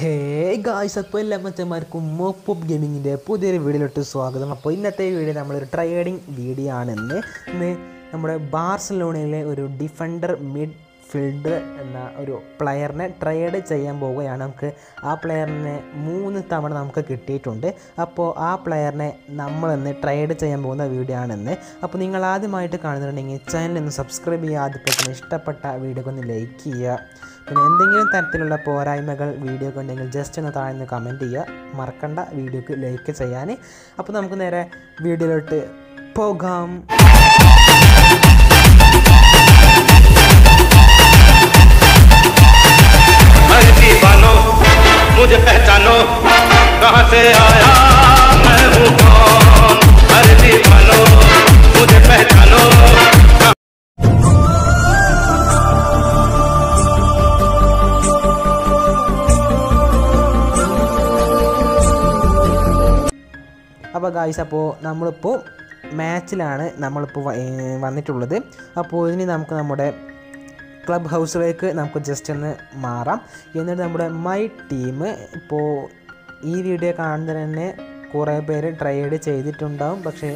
hey guys അപ്പോൾ എല്ലാ മച്ചന്മാർക്കും mop ഗെയിമിങ്ങിൻ്റെ പുതിയൊരു വീഡിയോയിലോട്ട് സ്വാഗതം അപ്പോൾ ഇന്നത്തെ വീഡിയോ നമ്മളൊരു ട്രേഡിംഗ് വീഡിയോ ആണെന്ന് ഇന്ന് നമ്മുടെ ബാർസലോണയിലെ ഒരു ഡിഫൻഡർ മിഡ് ഫീൽഡർ എന്ന ഒരു പ്ലെയറിനെ ട്രേഡ് ചെയ്യാൻ പോവുകയാണ് നമുക്ക് ആ പ്ലെയറിനെ മൂന്ന് തവണ നമുക്ക് കിട്ടിയിട്ടുണ്ട് അപ്പോൾ ആ പ്ലെയറിനെ നമ്മളിന്ന് ട്രേഡ് ചെയ്യാൻ പോകുന്ന വീഡിയോ ആണെന്ന് അപ്പോൾ നിങ്ങൾ ആദ്യമായിട്ട് കാണുന്നുണ്ടെങ്കിൽ ചാനൽ ഒന്ന് സബ്സ്ക്രൈബ് ചെയ്യുക അതുപോലെ തന്നെ ഇഷ്ടപ്പെട്ട വീഡിയോ ഒന്ന് ലൈക്ക് ചെയ്യുക പിന്നെ എന്തെങ്കിലും തരത്തിലുള്ള പോരായ്മകൾ വീഡിയോ ഉണ്ടെങ്കിൽ ജസ്റ്റ് ഒന്ന് താഴ്ന്ന് കമൻറ്റ് ചെയ്യുക മറക്കണ്ട വീഡിയോക്ക് ലൈക്ക് ചെയ്യാൻ അപ്പോൾ നമുക്ക് നേരെ വീഡിയോയിലോട്ട് പോകാം धरती वालों मुझे पहचानो कहाँ से आया मैं हूँ कौन धरती वालों मुझे पहचानो അപ്പോൾ ഗായ്സ് അപ്പോൾ നമ്മളിപ്പോൾ മാച്ചിലാണ് നമ്മളിപ്പോൾ വ- ഏർ വന്നിട്ടുള്ളത് അപ്പോൾ ഇനി നമുക്ക് നമ്മുടെ ക്ലബ് ഹൗസിലേക്ക് നമുക്ക് ജസ്റ്റ് ഒന്ന് മാറാം എന്നിട്ട് നമ്മുടെ മൈ ടീം ഇപ്പോൾ ഈ വീഡിയോ കാണുന്നതിന് തന്നെ കുറേ പേര് ട്രൈഡ് ചെയ്തിട്ടുണ്ടാവും പക്ഷേ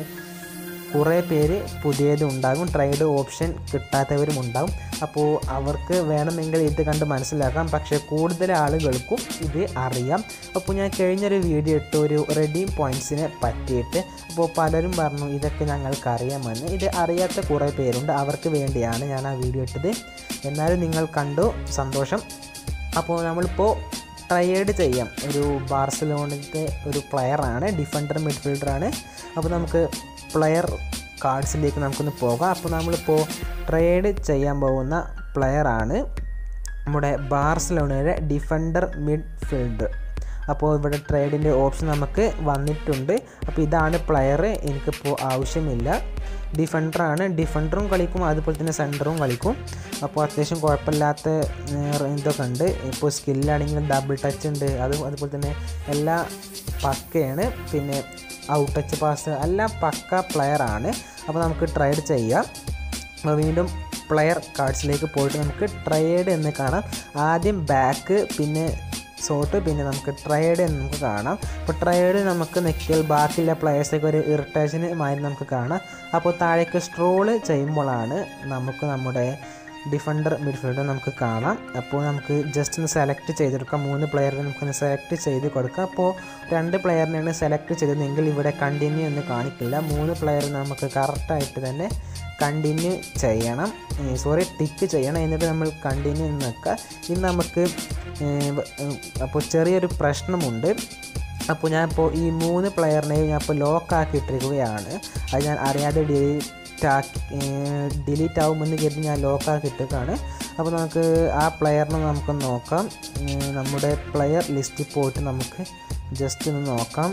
കുറേ പേര് പുതിയതും ഉണ്ടാകും ട്രൈഡ് ഓപ്ഷൻ കിട്ടാത്തവരും ഉണ്ടാകും അപ്പോൾ അവർക്ക് വേണമെങ്കിൽ ഇത് കണ്ട് മനസ്സിലാക്കാം പക്ഷേ കൂടുതൽ ആളുകൾക്കും ഇത് അറിയാം അപ്പോൾ ഞാൻ കഴിഞ്ഞൊരു വീഡിയോ ഇട്ട് ഒരു റെഡീം പോയിൻറ്റ്സിനെ പറ്റിയിട്ട് അപ്പോൾ പലരും പറഞ്ഞു ഇതൊക്കെ ഞങ്ങൾക്ക് അറിയാമെന്ന് ഇത് അറിയാത്ത കുറേ പേരുണ്ട് അവർക്ക് വേണ്ടിയാണ് ഞാൻ ആ വീഡിയോ ഇട്ടത് എന്നാലും നിങ്ങൾ കണ്ടു സന്തോഷം അപ്പോൾ നമ്മളിപ്പോൾ ട്രയേഡ് ചെയ്യാം ഒരു ബാർസലോണത്തെ ഒരു പ്ലെയറാണ് ഡിഫൻഡർ മിഡ്ഫീൽഡറാണ് അപ്പോൾ നമുക്ക് പ്ലെയർ കാർഡ്സിലേക്ക് നമുക്കൊന്ന് പോകാം അപ്പോൾ നമ്മളിപ്പോൾ ട്രേഡ് ചെയ്യാൻ പോകുന്ന പ്ലെയറാണ് നമ്മുടെ ബാർസലോണയുടെ ഡിഫൻഡർ മിഡ്ഫീൽഡർ അപ്പോൾ ഇവിടെ ട്രേഡിൻ്റെ ഓപ്ഷൻ നമുക്ക് വന്നിട്ടുണ്ട് അപ്പോൾ ഇതാണ് പ്ലെയർ എനിക്കിപ്പോൾ ആവശ്യമില്ല ഡിഫൻഡറാണ് ഡിഫൻഡറും കളിക്കും അതുപോലെ തന്നെ സെൻറ്ററും കളിക്കും അപ്പോൾ അത്യാവശ്യം കുഴപ്പമില്ലാത്ത ഏർ, ഇതൊക്കെ ഉണ്ട് ഇപ്പോൾ സ്കില്ലാണെങ്കിലും ഡബിൾ ടച്ച് ഉണ്ട് അത് അതുപോലെ തന്നെ എല്ലാ പക്കയാണ് പിന്നെ ഔട്ട് ടച്ച് പാസ് എല്ലാം പക്ക പ്ലെയറാണ് അപ്പോൾ നമുക്ക് ട്രൈഡ് ചെയ്യാം അപ്പോൾ വീണ്ടും പ്ലെയർ കാർഡ്സിലേക്ക് പോയിട്ട് നമുക്ക് ട്രയേഡ് എന്ന് കാണാം ആദ്യം ബാക്ക് പിന്നെ സോട്ട് പിന്നെ നമുക്ക് ട്രയേഡ് എന്ന് നമുക്ക് കാണാം അപ്പോൾ ട്രയേഡ് നമുക്ക് നിൽക്കിയാൽ ബാക്കിയുള്ള പ്ലെയേഴ്സൊക്കെ ഒരു ഇറിറ്റേഷന് മാതിരി നമുക്ക് കാണാം അപ്പോൾ താഴേക്ക് സ്ട്രോള് ചെയ്യുമ്പോഴാണ് നമുക്ക് നമ്മുടെ ഡിഫൻഡർ മിഡ്ഫീൽഡർ നമുക്ക് കാണാം അപ്പോൾ നമുക്ക് ജസ്റ്റ് ഒന്ന് സെലക്ട് ചെയ്തെടുക്കാം മൂന്ന് പ്ലെയറിനെ നമുക്കൊന്ന് സെലക്ട് ചെയ്ത് കൊടുക്കാം അപ്പോൾ രണ്ട് പ്ലെയറിനെയാണ് സെലക്ട് ചെയ്തതെങ്കിൽ ഇവിടെ കണ്ടിന്യൂ എന്ന് കാണിക്കില്ല മൂന്ന് പ്ലെയർ നമുക്ക് കറക്റ്റായിട്ട് തന്നെ കണ്ടിന്യൂ ചെയ്യണം സോറി ടിക്ക് ചെയ്യണം എന്നിട്ട് നമ്മൾ കണ്ടിന്യൂ എന്ന് വെക്കുക ഇനി നമുക്ക് ഏർ, വ- ഏർ, അപ്പോൾ ചെറിയൊരു പ്രശ്നമുണ്ട് അപ്പോൾ ഞാനിപ്പോൾ ഈ മൂന്ന് പ്ലെയറിനെയും ഞാൻ ഇപ്പോൾ ലോക്ക് ആക്കിയിട്ടിരിക്കുകയാണ് അത് ഞാൻ അറിയാതെ ഡിലീറ്റ് ആക്കി ഡിലീറ്റ് ആകുമെന്ന് കരുതി ഞാൻ ലോക്ക് ആക്കിയിട്ടേക്കാണ് അപ്പോൾ നമുക്ക് ആ പ്ലെയറിനെ നമുക്ക് നോക്കാം ഏർ, നമ്മുടെ പ്ലെയർ ലിസ്റ്റിൽ പോയിട്ട് നമുക്ക് ജസ്റ്റ് ഒന്ന് നോക്കാം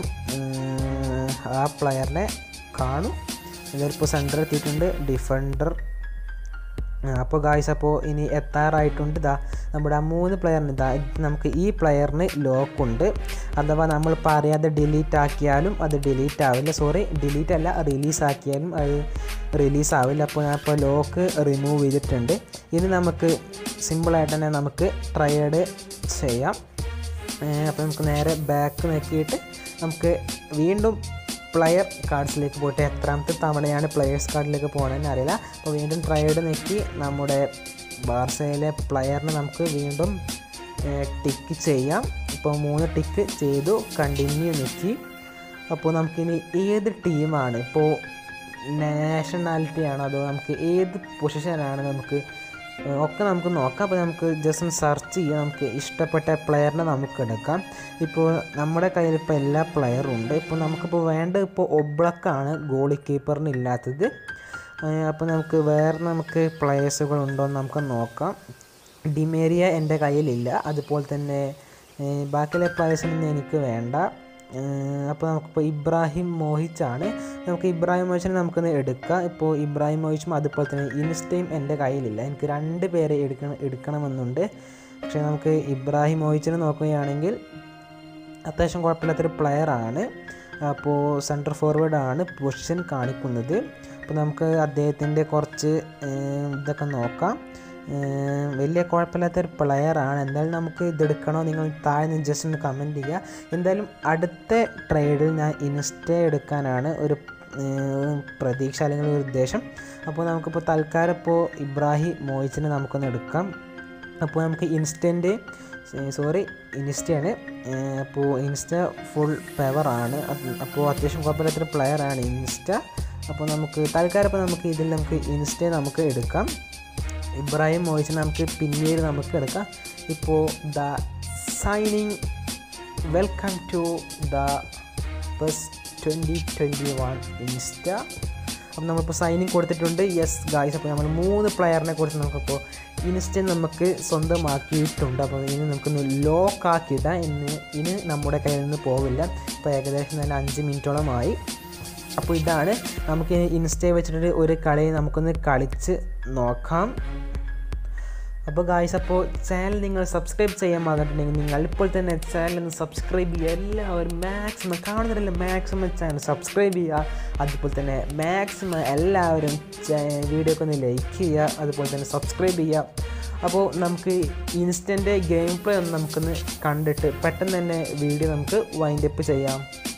ഏർ, ആ പ്ലെയറിനെ കാണും ഇതിലിപ്പോൾ സെൻറ്റർ എത്തിയിട്ടുണ്ട് ഡിഫൻഡർ അപ്പോൾ ഗായ്സ് അപ്പോൾ ഇനി എത്താറായിട്ടുണ്ട് ഇതാ നമ്മുടെ ആ മൂന്ന് പ്ലെയറിന് ഇതാ ഇത് നമുക്ക് ഈ പ്ലെയറിന് ലോക്ക് ഉണ്ട് അഥവാ നമ്മളിപ്പോൾ അറിയാതെ ഡിലീറ്റ് ആക്കിയാലും അത് ഡിലീറ്റ് ആവില്ല സോറി ഡിലീറ്റ് അല്ല റിലീസ് ആക്കിയാലും അത് റിലീസ് ആവില്ല അപ്പോൾ ഞാൻ ഇപ്പോൾ ലോക്ക് റിമൂവ് ചെയ്തിട്ടുണ്ട് ഇനി നമുക്ക് സിമ്പിളായിട്ട് തന്നെ നമുക്ക് ട്രയേഡ് ചെയ്യാം അപ്പോൾ നമുക്ക് നേരെ ബാക്ക് നോക്കിയിട്ട് നമുക്ക് വീണ്ടും പ്ലെയർ കാർഡ്സിലേക്ക് പോയിട്ട് എത്രാമത്തെ തവണയാണ് പ്ലെയേഴ്സ് കാർഡിലേക്ക് പോകണമെന്ന് അറിയില്ല അപ്പോൾ വീണ്ടും ട്രയേഡ് നോക്കി നമ്മുടെ ബാർസയിലെ പ്ലെയറിനെ നമുക്ക് വീണ്ടും ടിക്ക് ചെയ്യാം ഇപ്പോൾ മൂന്ന് ടിക്ക് ചെയ്തു കണ്ടിന്യൂ നോക്കി അപ്പോൾ നമുക്കിനി ഏത് ടീമാണ് ഇപ്പോൾ നാഷണാലിറ്റി ആണോ അതോ നമുക്ക് ഏത് പൊസിഷനാണ് നമുക്ക് ഏഹ് ഒക്കെ നമുക്ക് നോക്കാം അപ്പോൾ നമുക്ക് ജസ്റ്റ് ഒന്ന് സെർച്ച് ചെയ്യാം നമുക്ക് ഇഷ്ടപ്പെട്ട പ്ലെയറിനെ നമുക്ക് എടുക്കാം ഇപ്പോൾ നമ്മുടെ കയ്യിൽ ഇപ്പോൾ എല്ലാ പ്ലെയറും ഉണ്ട് ഇപ്പോൾ നമുക്കിപ്പോൾ വേണ്ടത് ഇപ്പോൾ ഒബ്ലക്കാണ് ഗോളി കീപ്പറിന് ഇല്ലാത്തത് ഏഹ് അപ്പോൾ നമുക്ക് വേറെ നമുക്ക് പ്ലെയേഴ്സുകളുണ്ടോ എന്ന് നമുക്ക് നോക്കാം ഡിമേരിയ എൻ്റെ കയ്യിലില്ല അതുപോലെ തന്നെ ഏഹ് ബാക്കിയുള്ള പ്ലെയേഴ്സിനൊന്നും എനിക്ക് വേണ്ട ഏഹ് അപ്പോൾ നമുക്കിപ്പോൾ ഇബ്രാഹിം മോഹിച്ചാണ് നമുക്ക് ഇബ്രാഹിം മോഹിച്ചിനെ നമുക്കൊന്ന് എടുക്കാം ഇപ്പോൾ ഇബ്രാഹിം മോഹിച്ചും അതുപോലെ തന്നെ ഇൻസ്റ്റയും എൻ്റെ കയ്യിലില്ല എനിക്ക് രണ്ട് പേരെ എടുക്കണം എടുക്കണമെന്നുണ്ട് പക്ഷേ നമുക്ക് ഇബ്രാഹിം മോഹിച്ചിനെ നോക്കുകയാണെങ്കിൽ അത്യാവശ്യം കുഴപ്പമില്ലാത്തൊരു പ്ലെയറാണ് അപ്പോൾ സെൻറ്റർ ഫോർവേഡ് ആണ് പൊസിഷൻ കാണിക്കുന്നത് അപ്പോൾ നമുക്ക് അദ്ദേഹത്തിൻ്റെ കുറച്ച് ഏഹ്, ഇതൊക്കെ നോക്കാം ഏർ വലിയ കുഴപ്പമില്ലാത്തൊരു പ്ലെയറാണ് എന്തായാലും നമുക്ക് ഇതെടുക്കണോ നിങ്ങൾ താഴെ നിന്ന് ജസ്റ്റ് ഒന്ന് കമൻറ്റ് ചെയ്യുക എന്തായാലും അടുത്ത ട്രേഡിൽ ഞാൻ ഇൻസ്റ്റ എടുക്കാനാണ് ഒരു ഏർ പ്രതീക്ഷ അല്ലെങ്കിൽ ഒരു ഉദ്ദേശം അപ്പോൾ നമുക്കിപ്പോൾ തൽക്കാലം ഇപ്പോൾ ഇബ്രാഹിം മോയിച്ചിനെ നമുക്കൊന്ന് എടുക്കാം അപ്പോൾ നമുക്ക് ഇൻസ്റ്റൻ്റ് സോറി ഇൻസ്റ്റയാണ് ഏർ അപ്പോൾ ഇൻസ്റ്റ ഫുൾ പവറാണ് അപ്പോൾ അത്യാവശ്യം കുഴപ്പമില്ലാത്തൊരു പ്ലെയറാണ് ഇൻസ്റ്റ അപ്പോൾ നമുക്ക് തൽക്കാലം ഇപ്പോൾ നമുക്ക് ഇതിൽ നമുക്ക് ഇൻസ്റ്റ നമുക്ക് എടുക്കാം ഇബ്രാഹിം മോയിച്ചിനെ നമുക്ക് പിന്നീട് നമുക്ക് എടുക്കാം ഇപ്പോൾ the signing welcome to the bus twenty twenty one insta അപ്പം നമ്മളിപ്പോൾ സൈനിങ് കൊടുത്തിട്ടുണ്ട് യെസ് ഗായ്സ് അപ്പോൾ നമ്മൾ മൂന്ന് പ്ലെയറിനെ കുറിച്ച് നമുക്കിപ്പോൾ ഇൻസ്റ്റ നമുക്ക് സ്വന്തമാക്കിയിട്ടുണ്ട് അപ്പോൾ ഇനി നമുക്കൊന്ന് ലോക്ക് ആക്കിയിട്ടാൽ ഇന്ന് ഇനി നമ്മുടെ കയ്യിൽ നിന്ന് പോവില്ല ഇപ്പോൾ ഏകദേശം നല്ല അഞ്ച് മിനിറ്റോളമായി അപ്പോൾ ഇതാണ് നമുക്ക് ഇൻസ്റ്റ വെച്ചിട്ട് ഒരു കളി നമുക്കൊന്ന് കളിച്ച് നോക്കാം അപ്പോൾ ഗായ്സ് അപ്പോൾ ചാനൽ നിങ്ങൾ സബ്സ്ക്രൈബ് ചെയ്യാൻ മറന്നിട്ടുണ്ടെങ്കിൽ നിങ്ങൾ ഇപ്പോൾ തന്നെ ചാനൽ ഒന്ന് സബ്സ്ക്രൈബ് ചെയ്യുക എല്ലാവരും മാക്സിമം കാണുന്നില്ല മാക്സിമം ചാനൽ സബ്സ്ക്രൈബ് ചെയ്യുക അതുപോലെ തന്നെ മാക്സിമം എല്ലാവരും വീഡിയോക്ക് ഒന്ന് ലൈക്ക് ചെയ്യുക അതുപോലെ തന്നെ സബ്സ്ക്രൈബ് ചെയ്യുക അപ്പോൾ നമുക്ക് ഇൻസ്റ്റൻ്റ് ഗെയിം പ്ലേ ഒന്ന് നമുക്കൊന്ന് കണ്ടിട്ട് പെട്ടെന്ന് തന്നെ വീഡിയോ നമുക്ക് വൈൻഡപ്പ് ചെയ്യാം